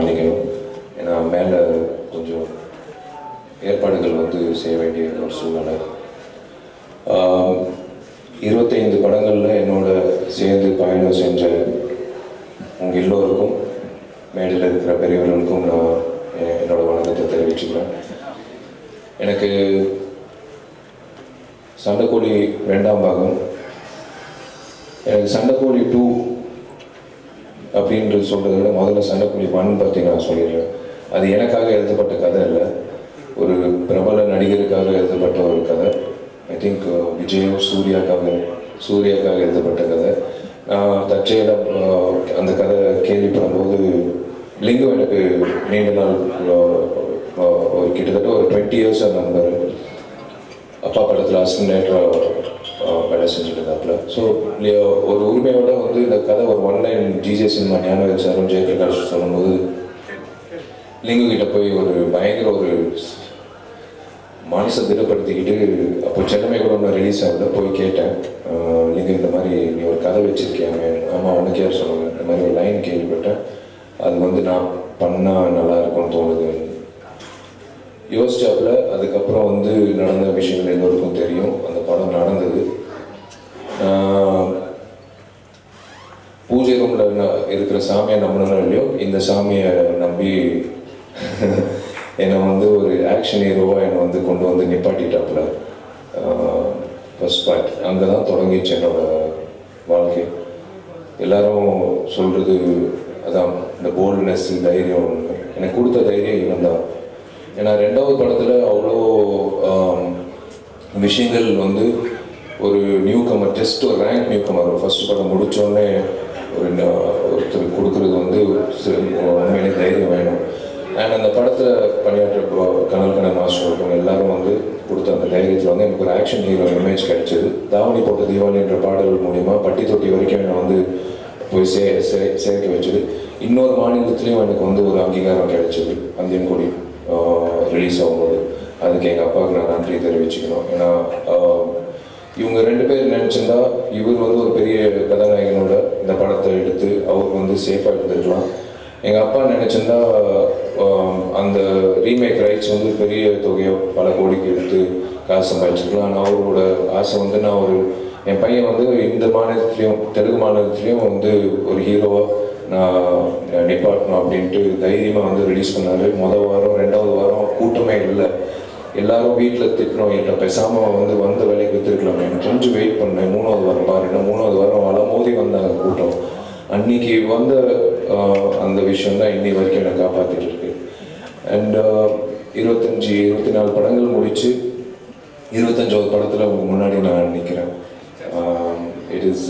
மன்னிக்கணும் ஏன்னா மேலே கொஞ்சம் ஏற்பாடுகள் வந்து செய்ய வேண்டிய ஒரு சூழ்நிலை ஆஹ், இருபத்தைந்து படங்களில் என்னோட சேர்ந்து பயணம் செஞ்ச உங்கள் எல்லோருக்கும் மேடையில் இருக்கிற பெரியவர்களுக்கும் நான் எ- என்னோட வணக்கத்தை தெரிவிச்சுக்கிறேன் எனக்கு சண்டைக்கோழி ரெண்டாம் பாகம் எனக்கு சண்டைக்கோழி டூ அப்படின்றது சொல்கிறத விட முதல்ல சண்டைக்கோழி ஒன் பற்றி நான் சொல்லிடுறேன் அது எனக்காக எழுதப்பட்ட கதை இல்லை ஒரு பிரபல நடிகருக்காக எழுதப்பட்ட ஒரு கதை ஐ திங்க் விஜயும் சூர்யாக்காக சூர்யாக்காக எழுதப்பட்ட கதை நான் தற்செயலாக அஹ், அந்த கதை கேள்விப்படும்போது லிங்கம் எனக்கு நீண்ட நாள் அஹ், அஹ், ஒரு கிட்டத்தட்ட ஒரு டுவெண்ட்டி இயர்ஸாக நண்பர் அப்பா படத்தில் அசிஸ்டன்ட் வேலை செஞ்சுட்டு இருந்தாப்புல ஸோ ஒரு உரிமையோட வந்து இந்த கதை ஒரு one line GJ cinema Gnanavel சாரும் ஜெயபிரகாஷ் சொல்லும்போது லிங்கு கிட்ட போய் ஒரு பயங்கர ஒரு மனசை திடப்படுத்திக்கிட்டு அப்போ சென்னமை கூட ஒன்று ரிலீஸ் ஆகல போய் கேட்டேன் ஆஹ் லிங்கு இந்த மாதிரி நீ ஒரு கதை வச்சிருக்கியாங்க ஆமாம் உனக்கு யார் சொல்லுங்க இந்த மாதிரி ஒரு லைன் கேள்விப்பட்டேன் அது வந்து நான் பண்ணால் நல்லா இருக்கும்னு தோணுது யோசிச்சாப்புல அதுக்கப்புறம் வந்து நடந்த விஷயங்கள் எல்லோருக்கும் தெரியும் அந்த படம் நடந்தது ஆஹ் பூஜை ரூம்ல இருக்கிற சாமியை நம்பணும் இல்லையோ இந்த சாமியை நம்பி என்னை வந்து ஒரு ஆக்ஷன் ஹீரோவா என்னை வந்து கொண்டு வந்து நிப்பாட்டிட்டாப்புல ஃபர்ஸ்ட் பார்ட் அங்கே தான் தொடங்கிச்சு என்னோட வாழ்க்கை எல்லாரும் சொல்றது அதான் இந்த போல்ட்னஸ் தைரியம் எனக்கு கொடுத்த தைரியம் இவன் தான் ஏன்னா ரெண்டாவது படத்தில் அவ்வளோ ஆம், விஷயங்கள் வந்து ஒரு நியூ கமர் ஜஸ்ட் ஒரு ரேங்க் நியூ கமர் ஃபர்ஸ்ட் படம் முடிச்சோடனே ஒரு ந- ஒருத்தர் கொடுக்குறது வந்து சி- உண்மையிலே தைரியம் வேணும் அண்ட் அந்த படத்தில் பணியாற்ற ப- கனல் கணல் மாஸ்டர் இருக்கவங்க எல்லாரும் வந்து கொடுத்த அந்த தைரியத்தில் வந்து எனக்கு ஒரு ஆக்ஷன் ஹீரோ இமேஜ் கிடைச்சது தாவணி போட்ட தீபாவளி என்ற பாடல் மூலியமா பட்டி தொட்டி வரைக்கும் என்னை வந்து போய் சே சே- சேர்க்க வச்சது இன்னொரு மாநிலத்திலையும் எனக்கு வந்து ஒரு அங்கீகாரம் கிடைச்சது அந்தியன் கொடி ரிலீஸ் ஆகும்போது அதுக்கு எங்கள் அப்பாவுக்கு நான் நன்றி தெரிவிச்சுக்கணும் ஏன்னா ஆஹ், இவங்க ரெண்டு பேர் நினச்சிருந்தா இவர் வந்து ஒரு பெரிய கதாநாயகனோட இந்த படத்தை எடுத்து அவருக்கு வந்து சேஃபாக எடுத்துருக்கலாம் எங்கள் அப்பா நினச்சிருந்தா ஆஹ், அந்த ரீமேக் ரைட்ஸ் வந்து பெரிய தொகையை பல கோடிக்கு எடுத்து காசு சம்பாதிச்சிருக்கலாம் ஆனால் அவரோட ஆசை வந்து நான் ஒரு என் பையன் வந்து இந்த மாநிலத்துலேயும் தெலுங்கு மாநிலத்துலேயும் வந்து ஒரு ஹீரோவாக நான் நிப்பாட்டணும் அப்படின்ட்டு தைரியமாக வந்து ரிலீஸ் பண்ணாரு மொதல் வாரம் ரெண்டாவது வாரம் கூட்டமே இல்லை எல்லாரும் வீட்டில் திட்டணும் என்கிட்ட பேசாமல் வந்து வந்த வேலைக்கு வித்துருக்கலாமே கொஞ்சம் வெயிட் பண்ணேன் மூணாவது வாரம் பாருங்க மூணாவது வாரம் வள மோதி வந்தாங்க கூட்டம் அன்னைக்கு வந்த ஆஹ், அந்த விஷயம் தான் இன்னி வரைக்கும் என்னை காப்பாற்றிட்டு இருக்கு அண்ட் இருபத்தஞ்சி இருபத்தி நாலு படங்கள் முடிச்சு இருபத்தஞ்சாவது படத்தில் உங்க முன்னாடி நான் நிற்கிறேன் இட் இஸ்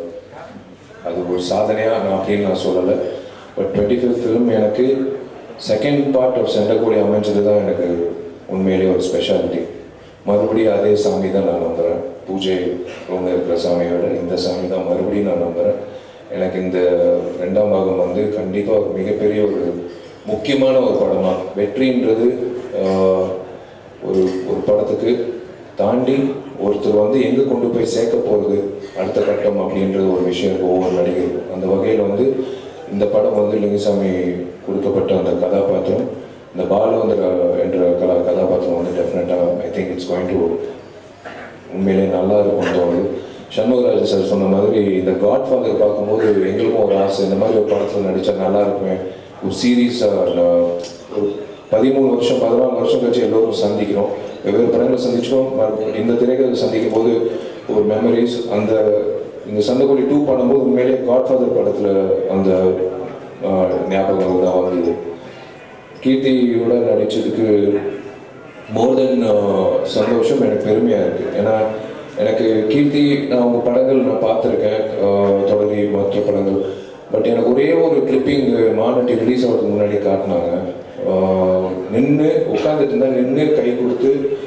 அது ஒரு சாதனையாக நான் அப்படின்னு நான் சொல்லலை பட் டுவெண்ட்டி ஃபிஃப்த் ஃபிலிம் எனக்கு செகண்ட் பார்ட் ஆஃப் செண்டக்கூடிய அமைஞ்சது தான் எனக்கு உண்மையிலேயே ஒரு ஸ்பெஷாலிட்டி மறுபடியும் அதே சாமி தான் நான் நம்புகிறேன் பூஜை ரூமில் இருக்கிற சாமியோட இந்த சாமி தான் மறுபடியும் நான் நம்புகிறேன் எனக்கு இந்த ரெண்டாம் பாகம் வந்து கண்டிப்பாக ஒரு மிகப்பெரிய ஒரு முக்கியமான ஒரு படமாக வெற்றின்றது ஆஹ், ஒரு ஒரு படத்துக்கு தாண்டி ஒருத்தர் வந்து எங்கே கொண்டு போய் சேர்க்க போகிறது அடுத்த கட்டம் அப்படின்றது ஒரு விஷயம் இருக்கு ஒவ்வொரு நடிகருக்கும் அந்த வகையில் வந்து இந்த படம் வந்து லிங்குசாமி கொடுக்கப்பட்ட அந்த கதாபாத்திரம் இந்த பாலு என்ற என்ற கலா கதாபாத்திரம் வந்து டெஃபினட்டாக I think it's going to உண்மையிலே நல்லா இருக்கும்னு தோணுது சண்முகராஜ் சார் சொன்ன மாதிரி இந்த காட் ஃபாதர் பார்க்கும்போது எங்களுக்கும் ஒரு ஆசை இந்த மாதிரி ஒரு படத்தில் நடித்தா நல்லா இருக்குமே ஒரு சீரீஸாக ஒரு பதிமூணு வருஷம் பதினாலு வருஷம் கழிச்சு எல்லோரும் சந்திக்கிறோம் வெவ்வேறு படங்களை சந்திச்சிட்டோம் மறு- இந்த திரைகளை சந்திக்கும் போது ஒரு மெமரிஸ் அந்த இந்த சண்டைக்கோழி டூ பண்ணும்போது உண்மையிலே காட் ஃபாதர் படத்தில் அந்த ஆஹ், ஞாபகங்கள் தான் வந்தது கீர்த்தியோட நடிச்சதுக்கு மோர் தென் சந்தோஷம் எனக்கு பெருமையாக இருக்குது ஏன்னா எனக்கு கீர்த்தி நான் உங்கள் படங்கள் நான் பார்த்துருக்கேன் அஹ், தொடரி மற்ற படங்கள் பட் எனக்கு ஒரே ஒரு கிளிப்பிங் மாநாட்டி ரிலீஸ் ஆகிறதுக்கு முன்னாடி காட்டினாங்க நின்று உட்காந்துட்டு இருந்தா நின்று கை கொடுத்து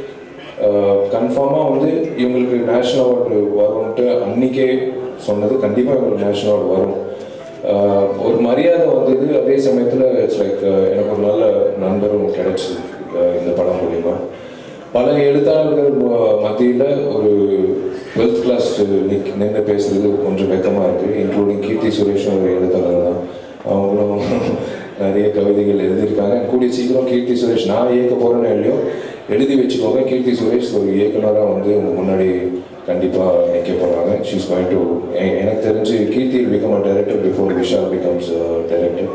கன்ஃபார்மாக வந்து இவங்களுக்கு நேஷ்னல் அவார்டு வரும்ன்ட்டு அன்னைக்கே சொன்னது கண்டிப்பாக இவங்களுக்கு நேஷ்னல் அவார்டு வரும் ஆஹ் ஒரு மரியாதை வந்தது அதே சமயத்தில் இட்ஸ் லைக் எனக்கு ஒரு நல்ல நண்பரும் கிடைச்சது ஆஹ் இந்த படம் மூலிமா பல எழுத்தாளர்கள் மத்தியில் ஒரு டுவெல்த் கிளாஸ் நின்று பேசுறது கொஞ்சம் வெக்கமாக இருக்குது இன்க்ளூடிங் கீர்த்தி சுரேஷும் ஒரு எழுத்தாளர் தான் அவங்களும் நிறைய கவிதைகள் எழுதியிருக்காங்க கூடிய சீக்கிரம் கீர்த்தி சுரேஷ் நான் இயக்க போகிறேன்னு இல்லையோ எழுதி வச்சுக்கோங்க கீர்த்தி சுரேஷ் ஒரு இயக்குனராக வந்து உங்க முன்னாடி கண்டிப்பாக நிற்க போகிறாங்க ஷீஸ் கோயிங் டு எனக்கு தெரிஞ்சு Keerthy become a director before Vishal becomes director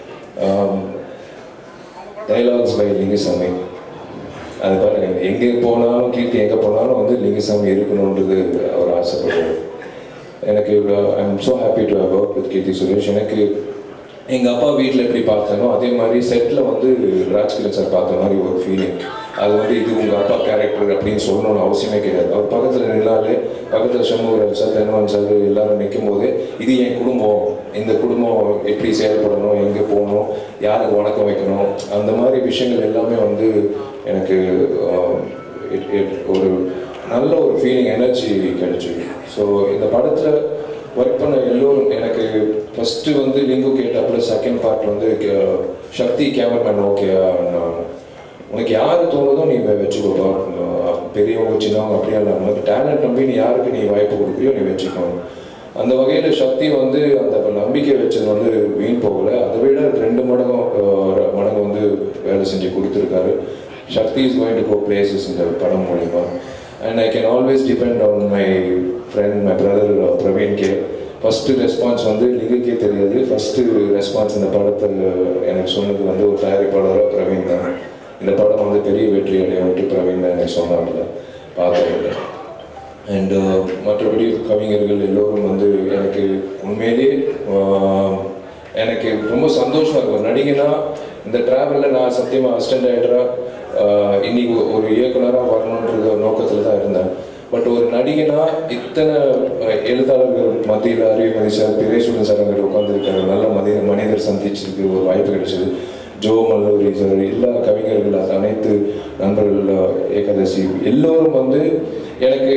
dialogues by Lingusamy அது பாருங்க எங்கே போனாலும் கீர்த்தி எங்கே போனாலும் வந்து லிங்குசாமி இருக்கணுன்றது அவர் ஆசைப்படுறாரு எனக்கு I am so happy to have work with Keerthy Suresh எனக்கு எங்கள் அப்பா வீட்டில் எப்படி பார்த்தேனோ அதே மாதிரி செட்டில் வந்து ராஜ்கிரண் சார் பார்த்த மாதிரி ஒரு ஃபீலிங் அது வந்து இது உங்கள் அப்பா கேரக்டர் அப்படின்னு சொல்லணும்னு அவசியமே கிடையாது அவர் பக்கத்தில் நின்னாலே பக்கத்தில் சண்முகராஜ் சார் தென்வன் சார் எல்லாரும் நிற்கும் போது இது என் குடும்பம் இந்த குடும்பம் எப்படி செயல்படணும் எங்கே போகணும் யாருக்கு வணக்கம் வைக்கணும் அந்த மாதிரி விஷயங்கள் எல்லாமே வந்து எனக்கு ஆஹ், it- it ஒரு நல்ல ஒரு ஃபீலிங் எனர்ஜி கிடைச்சிது ஸோ இந்த படத்தில் ஒர்க் பண்ண எல்லோரும் எனக்கு ஃபஸ்ட்டு வந்து லிங்கு கேட்டாப்புல செகண்ட் பார்ட் வந்து கே- சக்தி கேமராமேன் ஓகேயா உனக்கு யாரு தோணுதோ நீ வே- வச்சுக்கோப்பா அஹ் பெரியவங்க சின்னவங்க அப்படியே இல்லை உனக்கு டேலண்ட் நம்பி நீ யாருக்கு நீ வாய்ப்பு கொடுக்குறியோ நீ வச்சுக்கணும் அந்த வகையில் சக்தி வந்து அந்த நம்பிக்கை வச்சது வந்து வீண் போகல அதை விட ரெண்டு மடங்கு அஹ், ர- மடங்கு வந்து வேலை செஞ்சு கொடுத்துருக்காரு Sakthi is going to go places இந்த படம் மூலிமா and I can always depend on my friend my brother Praveen K first response வந்து லிங்குக்கே தெரியாது ஃபஸ்ட்டு ரெஸ்பான்ஸ் இந்த படத்தை எனக்கு சொன்னது வந்து ஒரு தயாரிப்பாளராக பிரவீன் தான் இந்த படம் வந்து பெரிய வெற்றி அடையவிட்டு பிரவீன் தான் எனக்கு சொன்னாங்க பார்த்ததில்லை அண்டு மற்றபடி கவிஞர்கள் எல்லோரும் வந்து எனக்கு உண்மையிலேயே ஆஹ், எனக்கு ரொம்ப சந்தோஷமா இருக்கும் நடிகனா இந்த டிராவலில் நான் சத்தியமாக அசிஸ்டன்ட் ரைட்டராக இன்னைக்கு ஒரு இயக்குனராக வரணுன்ற நோக்கத்தில் தான் இருந்தேன் பட் ஒரு நடிகனா இத்தனை அஹ், எழுத்தாளர்கள் மத்தியில் அறிவுமதி சார் பிரேசுடன் சார் அங்கே உட்காந்துருக்காரு நல்ல மனித மனிதர் சந்திச்சதுக்கு ஒரு வாய்ப்பு கிடைச்சது ஜோ மல்லூரி சார் எல்லா கவிஞர்கள் அது அனைத்து நண்பர்கள் அஹ், ஏகாதசி எல்லோரும் வந்து எனக்கு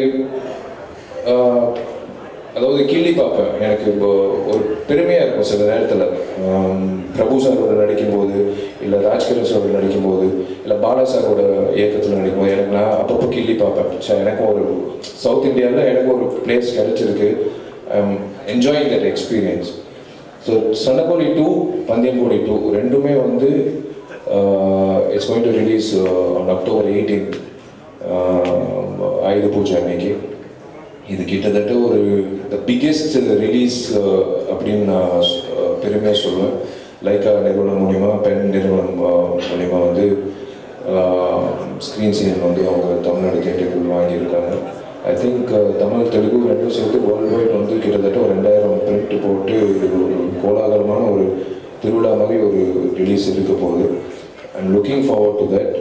ஆஹ், அதாவது கிள்ளி பார்ப்பேன் எனக்கு இப்போ ஒரு பெருமையாக இருக்கும் சில நேரத்தில் பிரபு சாரோட நடிக்கும்போது இல்லை ராஜ்கிரண் சாரோட நடிக்கும்போது இல்லை பாலா சாரோட இயக்கத்தில் நடிக்கும்போது எனக்கு நான் அப்பப்போ கிள்ளி பார்ப்பேன் சே எனக்கும் ஒரு சவுத் இந்தியாவில் எனக்கு ஒரு பிளேஸ் கிடைச்சிருக்கு enjoying that experience so Sandakozhi two Pandemkodi two ரெண்டுமே வந்து it's going to release on October eighteen Ayudha Pooja அன்னைக்கு இது கிட்டத்தட்ட ஒரு த பிக்கெஸ்ட் ரிலீஸ் அப்படின்னு நான் அஹ், பெருமையாக சொல்லுவேன் லைக்கா நிறுவனம் மூலிமா பெண் நிறுவனம் அஹ், மூலிமா வந்து ஸ்க்ரீன் சீன் வந்து அவங்க தமிழ்நாடு தேட்டர்கள் வாங்கியிருக்காங்க ஐ திங்க் தமிழ் தெலுங்கு ரெண்டும் சேர்த்து வேர்ல்டு வைட் வந்து கிட்டத்தட்ட ஒரு ரெண்டாயிரம் பிரிண்ட் போட்டு இது ஒரு கோலாகலமான ஒரு திருவிழா மாதிரி ஒரு ரிலீஸ் இருக்க போகுது and looking forward to that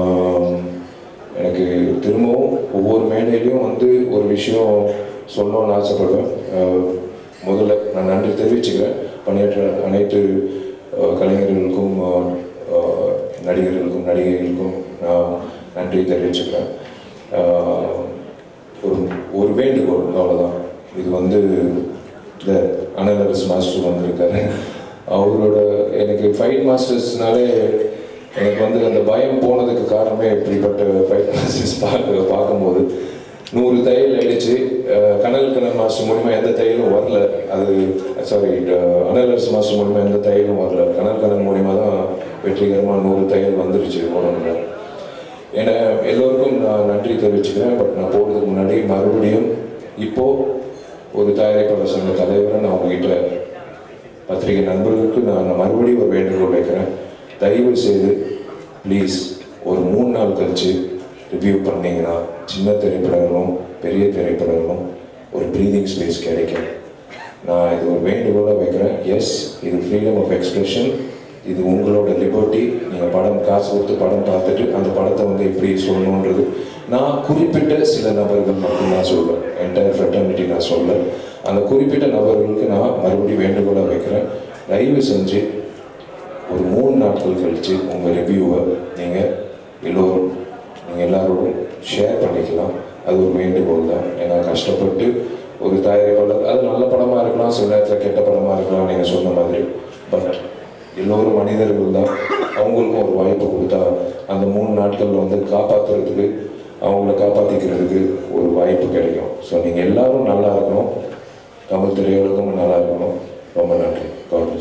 எனக்கு திரும்பவும் ஒவ்வொரு மேடையிலையும் வந்து ஒரு விஷயம் சொல்லணும்னு ஆசைப்படுவேன் அஹ், முதல்ல நான் நன்றி தெரிவிச்சுக்கிறேன் பணியாற்ற அனைத்து அஹ், கலைஞர்களுக்கும் அஹ், அஹ், நடிகர்களுக்கும் நடிகைகளுக்கும் நான் நன்றி தெரிவிச்சுக்கிறேன் அஹ், ஒரு ஒரு வேண்டுகோள் அவ்வளோதான் இது வந்து இந்த அனலரஸ் மாஸ்டர் வந்திருக்காரு அவரோட எனக்கு ஃபைட் மாஸ்டர்ஸ்னாலே எனக்கு வந்து அந்த பயம் போனதுக்கு காரணமே இப்படிப்பட்ட ஃபைட் மாஸ்டர்ஸ் பார்க்க பார்க்கும்போது நூறு தையல் அடிச்சு அஹ், கனல் கனல் மாஸ்டர் மூலிமா எந்த தையலும் வரல அது சாரி அனலரஸ் மாஸ்டர் மூலிமா எந்த தையலும் வரல கனல் கனல் மூலிமா தான் வெற்றிகரமாக நூறு தையல் வந்துருச்சு உடம்புல ஏன்னா எல்லோருக்கும் நான் நன்றி தெரிவிச்சுக்கிறேன் பட் நான் போகிறதுக்கு முன்னாடி மறுபடியும் இப்போ ஒரு தயாரிப்பாளர் சங்க தலைவரை நான் உங்ககிட்ட பத்திரிகை நண்பர்களுக்கு நான் மறுபடியும் ஒரு வேண்டுகோள் வைக்கிறேன் தயவு செய்து ப்ளீஸ் ஒரு மூணு நாள் கழிச்சு ரிவ்யூ பண்ணீங்கன்னா சின்ன திரைப்படங்களும் பெரிய திரைப்படங்களும் ஒரு ப்ரீதிங் ஸ்பேஸ் கிடைக்கும் நான் இது ஒரு வேண்டுகோளாக வைக்கிறேன் எஸ் இது ஃப்ரீடம் ஆஃப் எக்ஸ்பிரஷன் இது உங்களோட லிபர்ட்டி நீங்கள் படம் காசு கொடுத்து படம் பார்த்துட்டு அந்த படத்தை வந்து எப்படி சொல்லணுன்றது நான் குறிப்பிட்ட சில நபர்கள் மட்டும் நான் சொல்வேன் என்டையர் ஃப்ரெட்டர்னிட்டி நான் சொல்ல அந்த குறிப்பிட்ட நபர்களுக்கு நான் மறுபடியும் வேண்டுகோளாக வைக்கிறேன் தயவு செஞ்சு ஒரு மூணு நாட்கள் கழித்து உங்கள் ரிவ்யூவை நீங்கள் எல்லோரும் நீங்கள் எல்லாரோடும் ஷேர் பண்ணிக்கலாம் அது ஒரு வேண்டுகோள் தான் ஏன்னா கஷ்டப்பட்டு ஒரு தயாரிப்பாளர் அது நல்ல படமாக இருக்கலாம் சில நேரத்தில் கெட்ட படமாக இருக்கலாம் நீங்கள் சொன்ன மாதிரி பட் எல்லோரும் மனிதர்கள் தான் அவங்களுக்கும் ஒரு வாய்ப்பு கொடுத்தா அந்த மூணு நாட்களில் வந்து காப்பாற்றுறதுக்கு அவங்கள காப்பாற்றிக்கிறதுக்கு ஒரு வாய்ப்பு கிடைக்கும் ஸோ நீங்கள் எல்லாரும் நல்லா இருக்கணும் தமிழ் திரையுலகமும் நல்லா இருக்கணும் ரொம்ப நன்றி காட்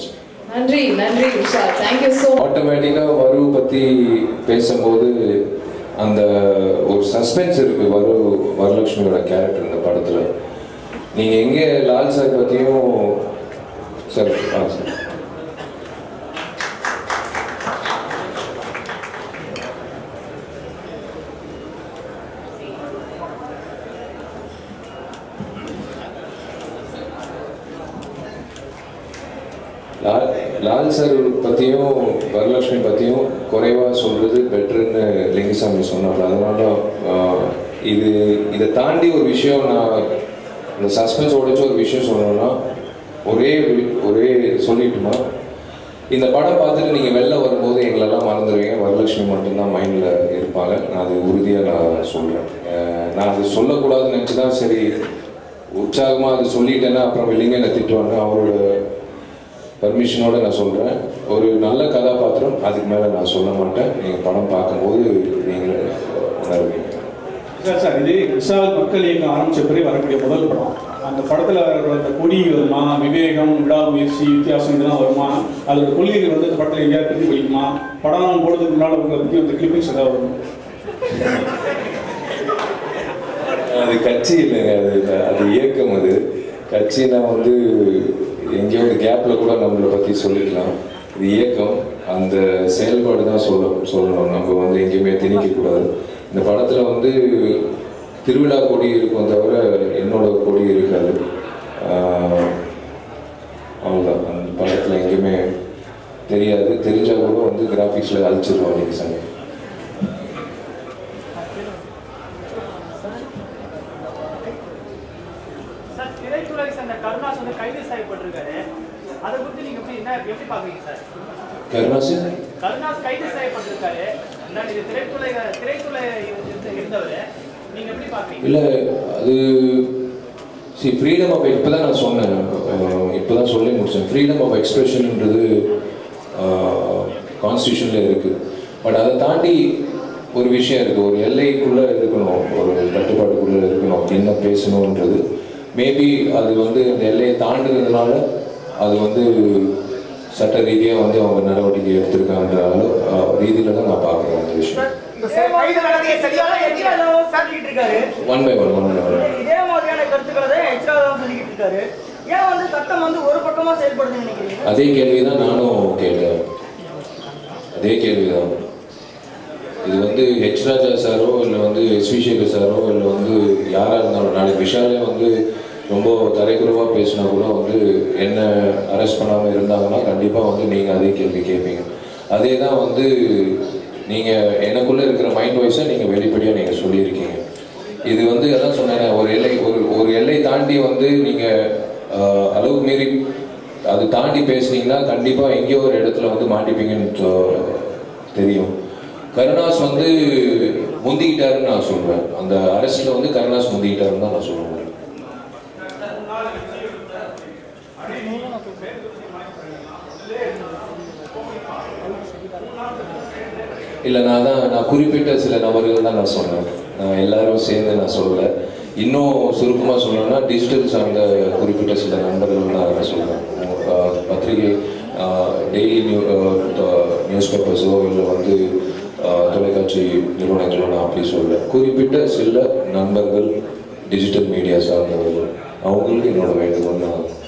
நன்றி நன்றி விஷால் தேங்க்யூ ஸோ ஆட்டோமேட்டிக்காக வரு பற்றி பேசும்போது அந்த ஒரு சஸ்பென்ஸ் இருக்கு வரு வரலட்சுமியோட கேரக்டர் இந்த படத்தில் நீங்கள் எங்கே லால் சார் பற்றியும் சார் ஆ சார் லால் லால் சார் பற்றியும் வரலட்சுமி பற்றியும் குறைவாக சொல்கிறது பெட்டர்னு லிங்குசாமி சொன்னார் அதனால ஆஹ், இது இதை தாண்டி ஒரு விஷயம் நான் இந்த சஸ்பென்ஸ் உடைச்ச ஒரு விஷயம் சொல்லணும்னா ஒரே வி- ஒரே சொல்லிட்டுமா இந்த படம் பார்த்துட்டு நீங்கள் வெளில வரும்போது எங்களெல்லாம் மறந்துடுவீங்க வரலட்சுமி மட்டும்தான் மைண்டில் இருப்பாங்க நான் அது உறுதியாக நான் சொல்கிறேன் நான் அது சொல்லக்கூடாதுன்னு நினச்சி தான் சரி உற்சாகமாக அது சொல்லிட்டேன்னா அப்புறம் வெளிங்க என்ன திட்டுவாங்க அவரோட பர்மிஷனோட நான் சொல்கிறேன் ஒரு நல்ல கதாபாத்திரம் அதுக்கு மேலே நான் சொல்ல மாட்டேன் நீங்கள் படம் பார்க்கும்போது நீங்கள் உணர்வீங்க சார் சார் இது விஷால் மக்கள் இயக்கம் ஆரம்பிச்ச பிறகு வரக்கூடிய முதல் படம் அந்த படத்துல வர அந்த கொடி வருமா விவேகம் விடாமுயற்சி வித்தியாசம் இதெல்லாம் வருமா அதோட கொள்கைகள் வந்து அந்த படத்துல எங்கேயாவது பிரதி படிக்குமா படம் போடுறதுக்கு முன்னால உங்களை பத்தி அந்த கிளிப்பிங்ஸ் ஏதாவது வரும் அது கட்சி இல்லைங்க அது இல்ல- அது இயக்கம் அது கட்சினா வந்து எங்கேயோ ஒரு கேப்பில் கூட நம்மளை பற்றி சொல்லிக்கலாம் இது இயக்கம் அந்த செயல்பாடு தான் சொல்ல சொல்லணும் நம்ம வந்து எங்கேயுமே திணிக்கக்கூடாது இந்த படத்தில் வந்து திருவிழா கொடி இருக்கும் தவிர என்னோட கொடி இருக்காது ஆஹ் அவ்வளோதான் அந்த படத்தில் எங்கேயுமே தெரியாது தெரிஞ்சால் கூட வந்து கிராஃபிக்ஸில் அழிச்சிருவோம் நீங்கள் சமயம் சார் திரைத்துறை சேர்ந்த கருணாஸ் வந்து கைது செய்யப்பட்டிருக்காரு அதை குறித்து நீங்க எப்படி என்ன எப்படி பாக்குறீங்க சார் கருணாசி கருணாஸ் கைது செய்யப்பட்டிருக்காரு நான் இது திரைத்துறை திரைத்துறை இருந்த- இருந்தவர் நீங்க எப்படி பாக்குறீங்க இல்லை அது சி ஃப்ரீடம் ஆஃப் இப்போ தான் நான் சொன்னேன் இப்போ தான் சொல்லி முடித்தேன் ஃப்ரீடம் ஆஃப் எக்ஸ்பிரஷன்ன்றது கான்ஸ்டியூஷனில் இருக்குது பட் அதை தாண்டி ஒரு விஷயம் இருக்குது ஒரு எல்லைக்குள்ளே இருக்கணும் ஒரு கட்டுப்பாட்டுக்குள்ளே இருக்கணும் என்ன பேசணுன்றது மேபி அது வந்து இந்த எல்லையை தாண்டுறதுனால அது வந்து சட்ட ரீதியாக வந்து அவங்க நடவடிக்கை எடுத்திருக்காங்கன்ற அளவு ரீதியில் தான் நான் பார்க்குறேன் அந்த விஷயம் இதே மாதிரியான சரியான எச்சரிக்கையாளர் சொல்லிக்கிட்டு இருக்காரு one by one one by one இதே மாதிரியான கருத்துக்களை தான் எச்சரிக்கையாளர் சொல்லிக்கிட்டு இருக்காரு ஏன் வந்து சட்டம் வந்து ஒரு பக்கமா செயல்படுதுன்னு நினைக்கிறீங்க அதே கேள்வி தான் நானும் கேட்டேன் அதே கேள்வி தான் இது வந்து ஹெச் ராஜா சாரோ இல்லை வந்து எஸ் வி சேகர் சாரோ இல்லை வந்து யாராக இருந்தாலும் நாளைக்கு விஷாலே வந்து ரொம்ப தரைக்குறவாக பேசினா கூட வந்து என்ன அரெஸ்ட் பண்ணாமல் இருந்தாங்கன்னா கண்டிப்பாக வந்து நீங்கள் அதே கேள்வி கேட்பீங்க அதே தான் வந்து நீங்கள் எனக்குள்ளே இருக்கிற மைண்ட் வாய்ஸை நீங்கள் வெளிப்படையாக நீங்கள் சொல்லியிருக்கீங்க இது வந்து அதான் சொன்னேன் ஒரு எல்லை ஒரு ஒரு எல்லை தாண்டி வந்து நீங்கள் அளவு மீறி அது தாண்டி பேசுனீங்கன்னா கண்டிப்பாக எங்கேயோ ஒரு இடத்துல வந்து மாட்டிப்பீங்கன்னு சொ- தெரியும் கருணாஸ் வந்து முந்திக்கிட்டாருன்னு நான் சொல்வேன் அந்த அரசில் வந்து கருணாஸ் முந்திக்கிட்டாருன்னு தான் நான் சொல்லுவேன் இல்லை நான் தான் நான் குறிப்பிட்ட சில நபர்கள் தான் நான் சொன்னேன் நான் எல்லாரும் சேர்ந்து நான் சொல்லலை இன்னும் சுருக்கமாக சொல்லணும்னா டிஜிட்டல் சார்ந்த குறிப்பிட்ட சில நண்பர்கள் தான் நான் சொல்லுவேன் அஹ் பத்திரிகை டெய்லி நியூ நியூஸ் பேப்பர்ஸோ இல்லை வந்து அஹ், தொலைக்காட்சி நிறுவனங்களோ நான் அப்படி சொல்லல குறிப்பிட்ட சில நண்பர்கள் டிஜிட்டல் மீடியா சார்ந்தவர்கள் அவங்களுக்கு என்னோட வேண்டுகோள் நான்